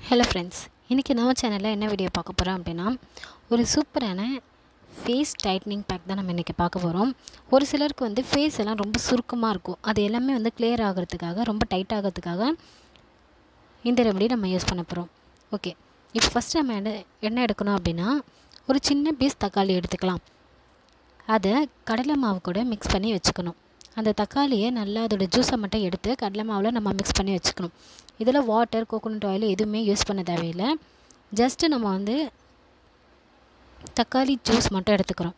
hello friends இன்றைக்கி நம்ம சேனலில் என்ன வீடியோ பார்க்க போகிறோம் அப்படின்னா ஒரு சூப்பரான ஃபேஸ் டைட்னிங் பேக் தான் நம்ம இன்றைக்கி பார்க்க போகிறோம் ஒரு சிலருக்கு வந்து ஃபேஸ் எல்லாம் ரொம்ப சுருக்கமாக இருக்கும் அது எல்லாமே வந்து கிளியர் ஆகிறதுக்காக ரொம்ப டைட் ஆகிறதுக்காக இந்த ரெமடி நம்ம யூஸ் பண்ண போகிறோம் ஓகே இப்போ ஃபஸ்ட்டு நம்ம என்ன என்ன எடுக்கணும் அப்படின்னா ஒரு சின்ன பீஸ் தக்காளி எடுத்துக்கலாம் அதை கடலை மாவு கூட மிக்ஸ் பண்ணி வச்சுக்கணும் அந்த தக்காளியை நல்லா அதோட ஜூஸை மட்டும் எடுத்து கடலை மாவில் நம்ம மிக்ஸ் பண்ணி வச்சுக்கணும் இதில் வாட்டர் கோகோனட் ஆயில் எதுவுமே யூஸ் பண்ண தேவையில்லை ஜஸ்ட்டு நம்ம வந்து தக்காளி ஜூஸ் மட்டும் எடுத்துக்கிறோம்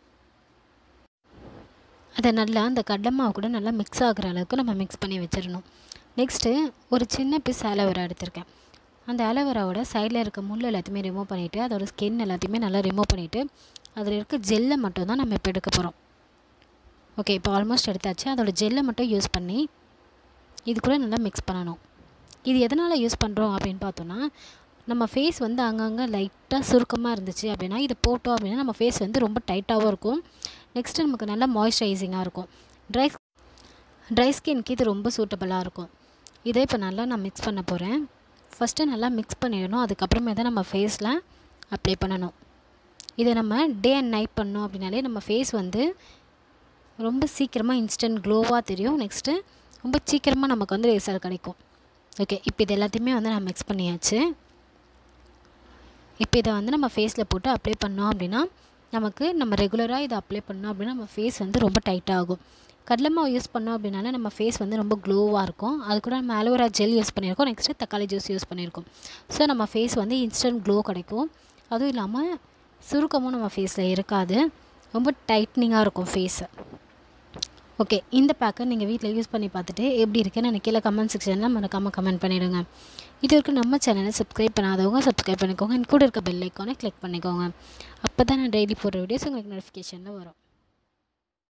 அதை நல்லா அந்த கடலை மாவு கூட நல்லா மிக்ஸ் ஆகிற அளவுக்கு நம்ம மிக்ஸ் பண்ணி வச்சிடணும் நெக்ஸ்ட்டு ஒரு சின்ன பீஸ் அலோவேரா எடுத்திருக்கேன் அந்த அலோவேராவோட சைடில் இருக்க முள் எல்லாத்தையுமே ரிமூவ் பண்ணிவிட்டு அதோட ஸ்கின் எல்லாத்தையுமே நல்லா ரிமூவ் பண்ணிவிட்டு அதில் இருக்க ஜெல்லை மட்டும் தான் நம்ம இப்போ எடுக்க போகிறோம் ஓகே இப்போ ஆல்மோஸ்ட் எடுத்தாச்சு அதோட ஜெல்லை மட்டும் யூஸ் பண்ணி இது கூட நல்லா மிக்ஸ் பண்ணணும் இது எதனால் யூஸ் பண்ணுறோம் அப்படின்னு பார்த்தோன்னா நம்ம ஃபேஸ் வந்து அங்கங்கே லைட்டாக சுருக்கமாக இருந்துச்சு அப்படின்னா இது போட்டோம் அப்படின்னா நம்ம ஃபேஸ் வந்து ரொம்ப டைட்டாகவும் இருக்கும் நெக்ஸ்ட்டு நமக்கு நல்லா மாய்ஸ்சரைசிங்காக இருக்கும் ட்ரை ட்ரை ஸ்கின்க்கு இது ரொம்ப சூட்டபுளாக இருக்கும் இதை இப்போ நல்லா நான் மிக்ஸ் பண்ண போகிறேன் ஃபஸ்ட்டு நல்லா மிக்ஸ் பண்ணிடணும் அதுக்கப்புறமே தான் நம்ம ஃபேஸில் அப்ளை பண்ணணும் இதை நம்ம டே அண்ட் நைட் பண்ணோம் அப்படின்னாலே நம்ம ஃபேஸ் வந்து ரொம்ப சீக்கிரமாக இன்ஸ்டன்ட் க்ளோவாக தெரியும் நெக்ஸ்ட்டு ரொம்ப சீக்கிரமாக நமக்கு வந்து ரிசல்ட் கிடைக்கும் ஓகே இப்போ இது எல்லாத்தையுமே வந்து நான் மிக்ஸ் பண்ணியாச்சு இப்போ இதை வந்து நம்ம ஃபேஸில் போட்டு அப்ளை பண்ணோம் அப்படின்னா நமக்கு நம்ம ரெகுலராக இதை அப்ளை பண்ணோம் அப்படின்னா நம்ம ஃபேஸ் வந்து ரொம்ப டைட்டாக ஆகும் கடலை மாவு யூஸ் பண்ணோம் அப்படின்னாலே நம்ம ஃபேஸ் வந்து ரொம்ப க்ளோவாக இருக்கும் அது கூட நம்ம அலோவேரா ஜெல் யூஸ் பண்ணியிருக்கோம் நெக்ஸ்ட்டு தக்காளி ஜூஸ் யூஸ் பண்ணியிருக்கோம் ஸோ நம்ம ஃபேஸ் வந்து இன்ஸ்டன்ட் க்ளோ கிடைக்கும் அதுவும் இல்லாமல் சுருக்கமும் நம்ம ஃபேஸில் இருக்காது ரொம்ப டைட்னிங்காக இருக்கும் ஃபேஸு ஓகே இந்த பேக்கை நீங்கள் வீட்டில் யூஸ் பண்ணி பார்த்துட்டு எப்படி இருக்குன்னு எனக்கு கீழே கமெண்ட் செக்ஷனில் மறக்காமல் கமெண்ட் பண்ணிவிடுங்க இது வரைக்கும் நம்ம சேனலை சப்ஸ்கிரைப் பண்ணாதவங்க சப்ஸ்கிரைப் பண்ணிக்கோங்க என் கூட இருக்க பெல் ஐக்கானை கிளிக் பண்ணிக்கோங்க அப்போ தான் நான் டெய்லி போடுற வீடியோஸ் உங்களுக்கு நோட்டிஃபிகேஷனில் வரும்